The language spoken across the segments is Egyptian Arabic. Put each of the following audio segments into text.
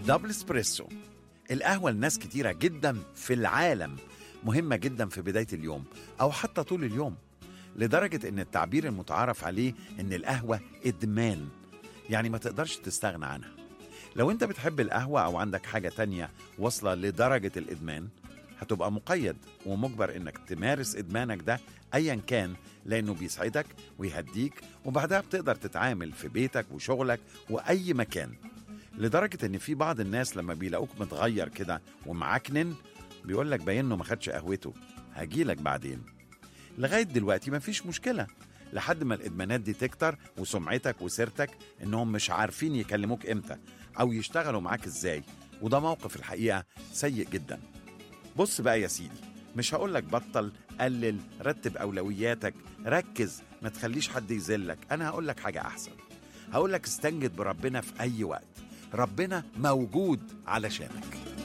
دبل اسبريسو القهوة لناس كتيرة جدا في العالم مهمة جدا في بداية اليوم أو حتى طول اليوم لدرجة إن التعبير المتعارف عليه إن القهوة إدمان يعني ما تقدرش تستغنى عنها لو أنت بتحب القهوة أو عندك حاجة تانية واصلة لدرجة الإدمان هتبقى مقيد ومجبر إنك تمارس إدمانك ده أيا كان لأنه بيسعدك ويهديك وبعدها بتقدر تتعامل في بيتك وشغلك وأي مكان لدرجة إن في بعض الناس لما بيلاقوك متغير كده ومعكنن بيقول لك باين إنه ما خدش قهوته هجيلك بعدين لغاية دلوقتي مفيش مشكلة لحد ما الإدمانات دي تكتر وسمعتك وسيرتك إنهم مش عارفين يكلموك إمتى أو يشتغلوا معاك إزاي وده موقف الحقيقة سيء جدا بص بقى يا سيدي مش هقولك بطل قلل رتب أولوياتك ركز ما تخليش حد يذلك أنا هقولك حاجة أحسن هقولك استنجد بربنا في أي وقت ربنا موجود علشانك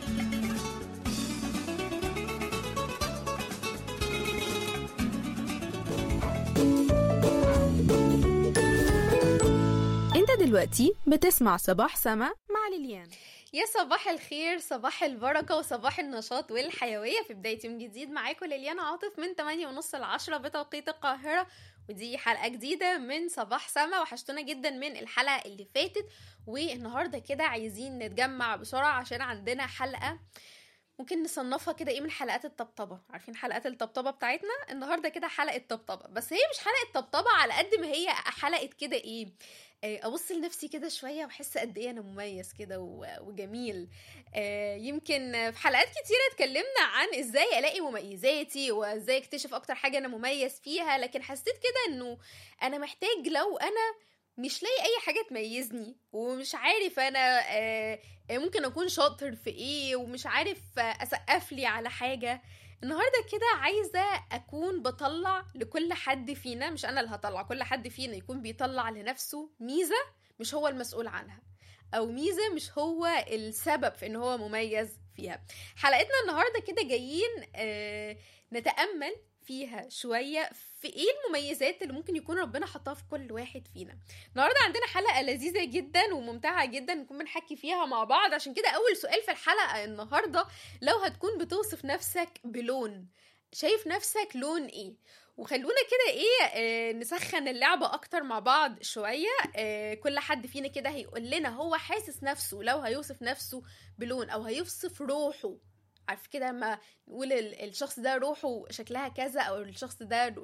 انت دلوقتي بتسمع صباح سما مع ليليان يا صباح الخير صباح البركة وصباح النشاط والحيوية في بداية يوم جديد معاكم ليليان عاطف من 8 ونص ل 10 بتوقيت القاهرة ودي حلقة جديدة من صباح سما وحشتونا جدا من الحلقة اللي فاتت والنهاردة كده عايزين نتجمع بسرعة عشان عندنا حلقة ممكن نصنفها كده ايه من حلقات الطبطبة عارفين حلقات الطبطبة بتاعتنا النهاردة كده حلقة طبطبة بس هي مش حلقة طبطبة على قد ما هي حلقة كده ايه آه، ابص لنفسي كده شويه واحس قد ايه انا مميز كده و- وجميل آه، يمكن في حلقات كتيره اتكلمنا عن ازاي الاقي مميزاتي وازاي اكتشف اكتر حاجه انا مميز فيها لكن حسيت كده انه انا محتاج لو انا مش لاقي اي حاجه تميزني ومش عارف انا آه، آه، ممكن اكون شاطر في ايه ومش عارف آه، اسقف لي على حاجه النهارده كده عايزه اكون بطلع لكل حد فينا مش انا اللي هطلع كل حد فينا يكون بيطلع لنفسه ميزه مش هو المسؤول عنها او ميزه مش هو السبب في ان هو مميز فيها حلقتنا النهارده كده جايين آه نتامل فيها شويه في ايه المميزات اللي ممكن يكون ربنا حطها في كل واحد فينا النهارده عندنا حلقه لذيذه جدا وممتعه جدا نكون بنحكي فيها مع بعض عشان كده اول سؤال في الحلقه النهارده لو هتكون بتوصف نفسك بلون شايف نفسك لون ايه وخلونا كده ايه آه نسخن اللعبة اكتر مع بعض شوية آه كل حد فينا كده هيقول لنا هو حاسس نفسه لو هيوصف نفسه بلون او هيوصف روحه عارف كده لما نقول ال- الشخص ده روحه شكلها كذا او الشخص ده